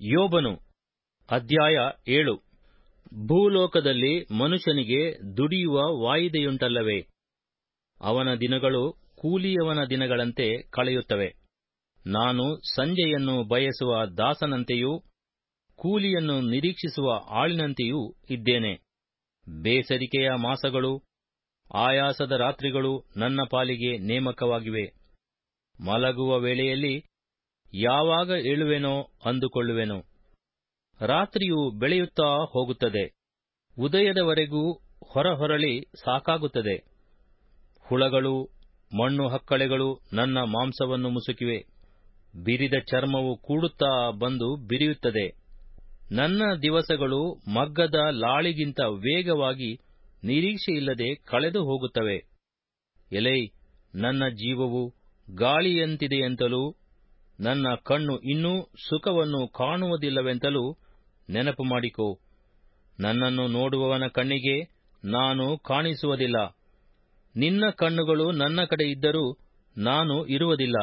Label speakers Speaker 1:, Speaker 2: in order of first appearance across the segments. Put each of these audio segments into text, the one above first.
Speaker 1: ಯೋಬನು ಅಧ್ಯಾಯ ಏಳು ಭೂಲೋಕದಲ್ಲಿ ಮನುಷ್ಯನಿಗೆ ದುಡಿಯುವ ವಾಯಿದೆಯುಂಟಲ್ಲವೇ ಅವನ ದಿನಗಳು ಕೂಲಿಯವನ ದಿನಗಳಂತೆ ಕಳೆಯುತ್ತವೆ ನಾನು ಸಂಜೆಯನ್ನು ಬಯಸುವ ದಾಸನಂತೆಯೂ ಕೂಲಿಯನ್ನು ನಿರೀಕ್ಷಿಸುವ ಆಳಿನಂತೆಯೂ ಇದ್ದೇನೆ ಬೇಸರಿಕೆಯ ಮಾಸಗಳು ಆಯಾಸದ ರಾತ್ರಿಗಳು ನನ್ನ ಪಾಲಿಗೆ ನೇಮಕವಾಗಿವೆ ಮಲಗುವ ವೇಳೆಯಲ್ಲಿ ಯಾವಾಗ ಏಳುವೆನೋ ಅಂದುಕೊಳ್ಳುವೆನು ರಾತ್ರಿಯು ಬೆಳೆಯುತ್ತಾ ಹೋಗುತ್ತದೆ ಉದಯದವರೆಗೂ ಹೊರಹೊರಳಿ ಸಾಕಾಗುತ್ತದೆ ಹುಳಗಳು ಮಣ್ಣು ಹಕ್ಕಳೆಗಳು ನನ್ನ ಮಾಂಸವನ್ನು ಮುಸುಕಿವೆ ಬಿರಿದ ಚರ್ಮವು ಕೂಡುತ್ತಾ ಬಂದು ಬಿರಿಯುತ್ತದೆ ನನ್ನ ದಿವಸಗಳು ಮಗ್ಗದ ಲಾಳಿಗಿಂತ ವೇಗವಾಗಿ ನಿರೀಕ್ಷೆಯಿಲ್ಲದೆ ಕಳೆದು ಹೋಗುತ್ತವೆ ಎಲೈ ನನ್ನ ಜೀವವು ಗಾಳಿಯಂತಿದೆಯೆಂತಲೂ ನನ್ನ ಕಣ್ಣು ಇನ್ನೂ ಸುಖವನ್ನು ಕಾಣುವುದಿಲ್ಲವೆಂತಲೂ ನೆನಪು ಮಾಡಿಕೋ ನನ್ನನ್ನು ನೋಡುವವನ ಕಣ್ಣಿಗೆ ನಾನು ಕಾಣಿಸುವುದಿಲ್ಲ ನಿನ್ನ ಕಣ್ಣುಗಳು ನನ್ನ ಕಡೆ ಇದ್ದರೂ ನಾನು ಇರುವುದಿಲ್ಲ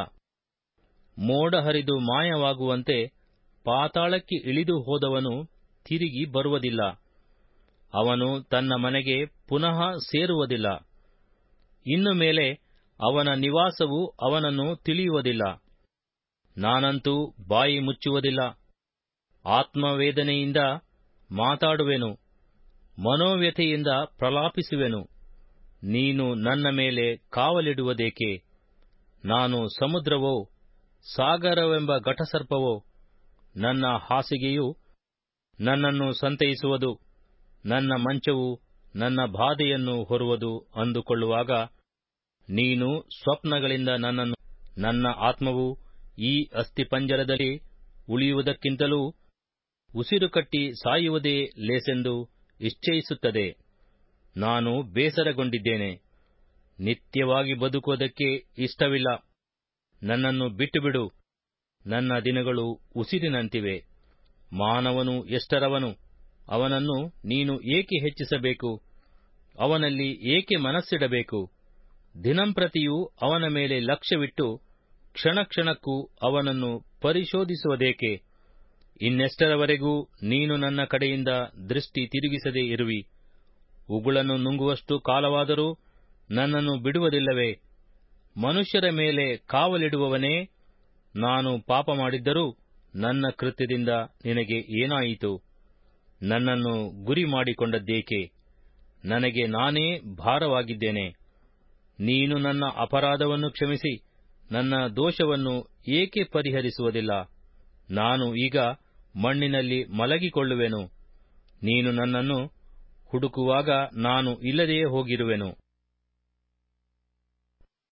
Speaker 1: ಮೋಡ ಹರಿದು ಮಾಯವಾಗುವಂತೆ ಪಾತಾಳಕ್ಕೆ ಇಳಿದು ಹೋದವನು ತಿರುಗಿ ಬರುವುದಿಲ್ಲ ಅವನು ತನ್ನ ಮನೆಗೆ ಪುನಃ ಸೇರುವುದಿಲ್ಲ ಇನ್ನು ಮೇಲೆ ಅವನ ನಿವಾಸವು ಅವನನ್ನು ತಿಳಿಯುವುದಿಲ್ಲ ನಾನಂತೂ ಬಾಯಿ ಮುಚ್ಚುವುದಿಲ್ಲ ಆತ್ಮವೇದನೆಯಿಂದ ಮಾತಾಡುವೆನು ಮನೋವ್ಯಥೆಯಿಂದ ಪ್ರಲಾಪಿಸುವೆನು ನೀನು ನನ್ನ ಮೇಲೆ ಕಾವಲಿಡುವುದೇಕೆ ನಾನು ಸಮುದ್ರವೋ ಸಾಗರವೆಂಬ ಘಟಸರ್ಪವೋ ನನ್ನ ಹಾಸಿಗೆಯು ನನ್ನನ್ನು ಸಂತೈಸುವುದು ನನ್ನ ಮಂಚವು ನನ್ನ ಬಾಧೆಯನ್ನು ಹೊರುವುದು ಅಂದುಕೊಳ್ಳುವಾಗ ನೀನು ಸ್ವಪ್ನಗಳಿಂದ ನನ್ನನ್ನು ನನ್ನ ಆತ್ಮವು ಈ ಅಸ್ಥಿಪಂಜರದಲ್ಲಿ ಉಳಿಯುವುದಕ್ಕಿಂತಲೂ ಉಸಿರು ಕಟ್ಟಿ ಸಾಯುವುದೇ ಲೇಸೆಂದು ಇಚ್ಛಯಿಸುತ್ತದೆ ನಾನು ಬೇಸರಗೊಂಡಿದ್ದೇನೆ ನಿತ್ಯವಾಗಿ ಬದುಕುವುದಕ್ಕೆ ಇಷ್ಟವಿಲ್ಲ ನನ್ನನ್ನು ಬಿಟ್ಟುಬಿಡು ನನ್ನ ದಿನಗಳು ಉಸಿರಿನಂತಿವೆ ಮಾನವನು ಎಷ್ಟರವನು ಅವನನ್ನು ನೀನು ಏಕೆ ಹೆಚ್ಚಿಸಬೇಕು ಅವನಲ್ಲಿ ಏಕೆ ಮನಸ್ಸಿಡಬೇಕು ದಿನಂಪ್ರತಿಯೂ ಅವನ ಮೇಲೆ ಲಕ್ಷ್ಯವಿಟ್ಟು ಕ್ಷಣ ಕ್ಷಣಕ್ಕೂ ಅವನನ್ನು ಪರಿಶೋಧಿಸುವುದೇಕೆ ಇನ್ನೆಷ್ಟರವರೆಗೂ ನೀನು ನನ್ನ ಕಡೆಯಿಂದ ದೃಷ್ಟಿ ತಿರುಗಿಸದೇ ಇರುವಿ ಉಗುಳನ್ನು ನುಂಗುವಷ್ಟು ಕಾಲವಾದರೂ ನನ್ನನ್ನು ಬಿಡುವುದಿಲ್ಲವೇ ಮನುಷ್ಯರ ಮೇಲೆ ಕಾವಲಿಡುವವನೇ ನಾನು ಪಾಪ ಮಾಡಿದ್ದರೂ ನನ್ನ ಕೃತ್ಯದಿಂದ ನಿನಗೆ ಏನಾಯಿತು ನನ್ನನ್ನು ಗುರಿ ಮಾಡಿಕೊಂಡದ್ದೇಕೆ ನನಗೆ ನಾನೇ ಭಾರವಾಗಿದ್ದೇನೆ ನೀನು ನನ್ನ ಅಪರಾಧವನ್ನು ಕ್ಷಮಿಸಿ ನನ್ನ ದೋಷವನ್ನು ಏಕೆ ಪರಿಹರಿಸುವುದಿಲ್ಲ ನಾನು ಈಗ ಮಣ್ಣಿನಲ್ಲಿ ಮಲಗಿಕೊಳ್ಳುವೆನು ನೀನು ನನ್ನನ್ನು ಹುಡುಕುವಾಗ ನಾನು ಇಲ್ಲದೆಯೇ ಹೋಗಿರುವೆನು